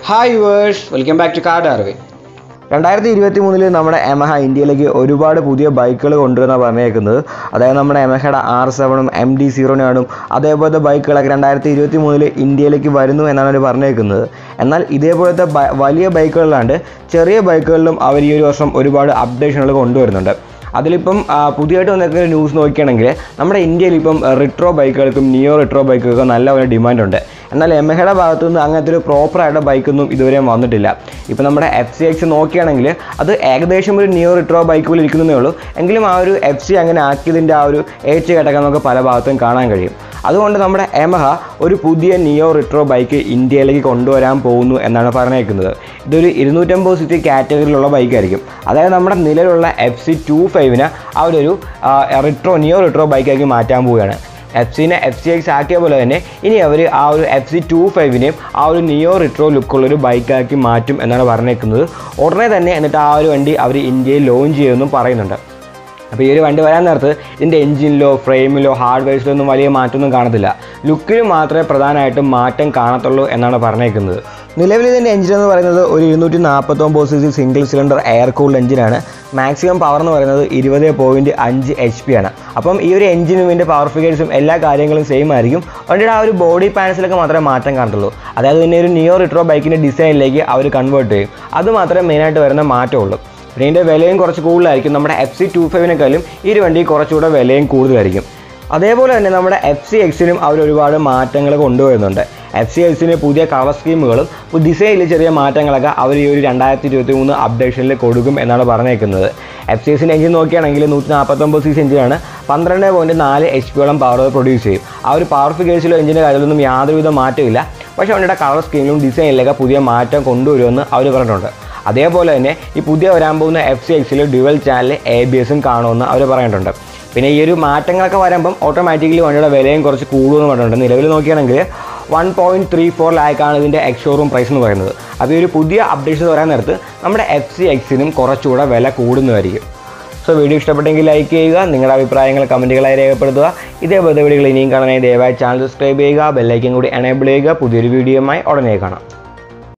hi വേഴ്സ് welcome back to card അറിവ് രണ്ടായിരത്തി ഇരുപത്തി മൂന്നില് നമ്മുടെ എമഹ ഇന്ത്യയിലേക്ക് ഒരുപാട് പുതിയ ബൈക്കുകൾ കൊണ്ടുവരുന്ന പറഞ്ഞേക്കുന്നത് അതായത് നമ്മുടെ എമഹയുടെ ആർ സെവനും എം ഡി സീറോനാണും അതേപോലത്തെ ബൈക്കുകളൊക്കെ രണ്ടായിരത്തി ഇരുപത്തി മൂന്നില് ഇന്ത്യയിലേക്ക് വരുന്നു എന്നാണ് അവർ പറഞ്ഞേക്കുന്നത് എന്നാൽ ഇതേപോലത്തെ ബ- വലിയ ബൈക്കുകളിലാണ്ട് ചെറിയ ബൈക്കുകളിലും അവർ ഈ ഒരു വർഷം ഒരുപാട് അപ്ഡേഷനുകൾ കൊണ്ടുവരുന്നുണ്ട് അതിലിപ്പം ആ, പുതിയതായിട്ട് വന്നിരിക്കുന്ന ന്യൂസ് നോക്കുകയാണെങ്കിൽ നമ്മുടെ ഇന്ത്യയിൽ ഇപ്പം റിട്രോ ബൈക്കുകൾക്കും നിയോ റിട്രോ ബൈക്കുകൾക്കും നല്ല ഒരു ഡിമാൻഡുണ്ട് എന്നാൽ എംഹയുടെ ഭാഗത്തു നിന്ന് അങ്ങനത്തെ ഒരു പ്രോപ്പറായിട്ട് ബൈക്കൊന്നും ഇതുവരെ വന്നിട്ടില്ല ഇപ്പം നമ്മുടെ എഫ് സി എക്സ് നോക്കുകയാണെങ്കിൽ അത് ഏകദേശം ഒരു നിയോ റിട്രോ ബൈക്ക് പോലെ ഇരിക്കുന്നതേ ഉള്ളൂ എങ്കിലും ആ ഒരു എഫ് സി അങ്ങനെ ആക്കിയതിൻ്റെ ആ ഒരു ഏച്ച് ഘടകം നമുക്ക് പല ഭാഗത്തും കാണാൻ കഴിയും അതുകൊണ്ട് നമ്മുടെ എമഹ ഒരു പുതിയ നിയോ റിട്രോ ബൈക്ക് ഇന്ത്യയിലേക്ക് കൊണ്ടുവരാൻ പോകുന്നു എന്നാണ് പറഞ്ഞേക്കുന്നത് ഇതൊരു ഇരുന്നൂറ്റമ്പത് സിറ്റി കാറ്റഗറിയിലുള്ള ബൈക്കായിരിക്കും അതായത് നമ്മുടെ നിലവിലുള്ള എഫ് സി ടു ഫൈവിന് ആ ഒരു റിട്രോ നിയോ റിട്രോ ബൈക്കാക്കി മാറ്റാൻ പോവുകയാണ് എഫ് സിനെ എഫ് സി എക്സ് ആക്കിയ പോലെ തന്നെ ഇനി അവർ ആ ഒരു എഫ് സി ടു ഫൈവിനെയും ആ ഒരു നിയോ റിട്രോ ലുക്കുള്ളൊരു ബൈക്കാക്കി മാറ്റും എന്നാണ് പറഞ്ഞേക്കുന്നത് ഉടനെ തന്നെ എന്നിട്ട് ആ ഒരു വണ്ടി അവർ ഇന്ത്യയിൽ ലോഞ്ച് ചെയ്യുമെന്നും പറയുന്നുണ്ട് അപ്പോൾ ഈ ഒരു വണ്ടി വരാൻ നേരത്ത് ഇതിൻ്റെ എഞ്ചിനിലോ ഫ്രെയിമിലോ ഹാർഡ്വെയർസിലോ ഒന്നും വലിയ മാറ്റമൊന്നും കാണത്തില്ല ലുക്കിൽ മാത്രമേ പ്രധാനമായിട്ടും മാറ്റം കാണത്തുള്ളൂ എന്നാണ് പറഞ്ഞേക്കുന്നത് നിലവിൽ ഇതിൻ്റെ എഞ്ചിൻ എന്ന് പറയുന്നത് ഒരു ഇരുന്നൂറ്റി നാൽപ്പത്തൊമ്പത് C C single cylinder air cooled എഞ്ചിനാണ് മാക്സിമം പവർ എന്ന് പറയുന്നത് ഇരുപത് പോയിൻറ്റ് അഞ്ച് എച്ച് പി ആണ് അപ്പം ഈ ഒരു എഞ്ചിനും ഇതിൻ്റെ പവർ ഫിഗേഴ്സും എല്ലാ കാര്യങ്ങളും സെയിം ആയിരിക്കും വണ്ടിയുടെ ആ ഒരു ബോഡി പാനൽസിലൊക്കെ മാത്രമേ മാറ്റം കാണത്തുള്ളൂ അതായത് ഇതിൻ്റെ ഒരു നിയോ റിട്രോ ബൈക്കിൻ്റെ ഡിസൈനിലേക്ക് അവർ കൺവേർട്ട് ചെയ്യും അത് മാത്രമേ മെയിനായിട്ട് വരുന്ന മാറ്റമുള്ളൂ പിന്നെ ഇതിൻ്റെ വിലയും കുറച്ച് കൂടുതലായിരിക്കും നമ്മുടെ എഫ് സി ടു ഫൈവിനെക്കാളും ഈ ഒരു വണ്ടി കുറച്ചുകൂടെ വിലയും കൂടുതലായിരിക്കും അതേപോലെ തന്നെ നമ്മുടെ എഫ് സി എക്സിനും അവർ ഒരുപാട് മാറ്റങ്ങൾ കൊണ്ടുവരുന്നുണ്ട് എഫ് സി എക്സിന് പുതിയ കളർ സ്കീമുകളും ഡിസൈനിൽ ചെറിയ മാറ്റങ്ങളൊക്കെ അവർ ഈ ഒരു രണ്ടായിരത്തി ഇരുപത്തി മൂന്ന് അപ്ഡേഷനിൽ കൊടുക്കും എന്നാണ് പറഞ്ഞേക്കുന്നത് എഫ് സി എക്സിൻ്റെ എഞ്ചിൻ നോക്കുകയാണെങ്കിൽ നൂറ്റി നാൽപ്പത്തൊമ്പത് സി സി എഞ്ചിനാണ് പന്ത്രണ്ട് പോയിൻറ്റ് നാല് എച്ച് പിയോളം പവർ പ്രൊഡ്യൂസ് ചെയ്യും ആ ഒരു പവർ ഫിഗേഴ്സിലോ എഞ്ചിൻ്റെ കാര്യത്തിലൊന്നും യാതൊരുവിധ മാറ്റമില്ല പക്ഷേ വണ്ടിയുടെ കളർ സ്കീമിലും ഡിസൈനിലൊക്കെ പുതിയ മാറ്റം കൊണ്ടുവരുമെന്ന് അവർ പറഞ്ഞിട്ടുണ്ട് അതേപോലെ തന്നെ ഈ പുതിയ വരാൻ പോകുന്ന എഫ് സി എക്സിൽ ഡ്യുവൽ ചാനൽ എ ബി എസും കാണുമെന്ന് അവർ പറഞ്ഞിട്ടുണ്ട് പിന്നെ ഈ ഒരു മാറ്റങ്ങളൊക്കെ വരുമ്പം ഓട്ടോമാറ്റിക്കലി വണ്ടിയുടെ വിലയും കുറച്ച് കൂടുമെന്ന് പറഞ്ഞിട്ടുണ്ട് നിലവിൽ നോക്കുകയാണെങ്കിൽ വൺ പോയിൻറ്റ് ത്രീ ഫോർ ലാക്കാണ് ഇതിൻ്റെ എക്സ്ഷോറൂം പ്രൈസ് എന്ന് പറയുന്നത് അപ്പോൾ ഈ ഒരു പുതിയ അപ്ഡേഷൻ വരാൻ നേരത്ത് നമ്മുടെ എഫ് സി എക്സിനും കുറച്ചുകൂടെ വില കൂടുന്നതായിരിക്കും സോ വീഡിയോ ഇഷ്ടപ്പെട്ടെങ്കിൽ ലൈക്ക് ചെയ്യുക നിങ്ങളുടെ അഭിപ്രായങ്ങൾ കമൻറ്റുകളായി രേഖപ്പെടുത്തുക ഇതേപോലത്തെ വീഡിയോകൾ ഇനിയും കാണാനായി ദയവായി ചാനൽ സബ്സ്ക്രൈബ് ചെയ്യുക ബെല്ലൈക്കൻ കൂടി എനേബിൾ ചെയ്യുക പുതിയൊരു വീഡിയോയുമായി ഉടനെ കാണാം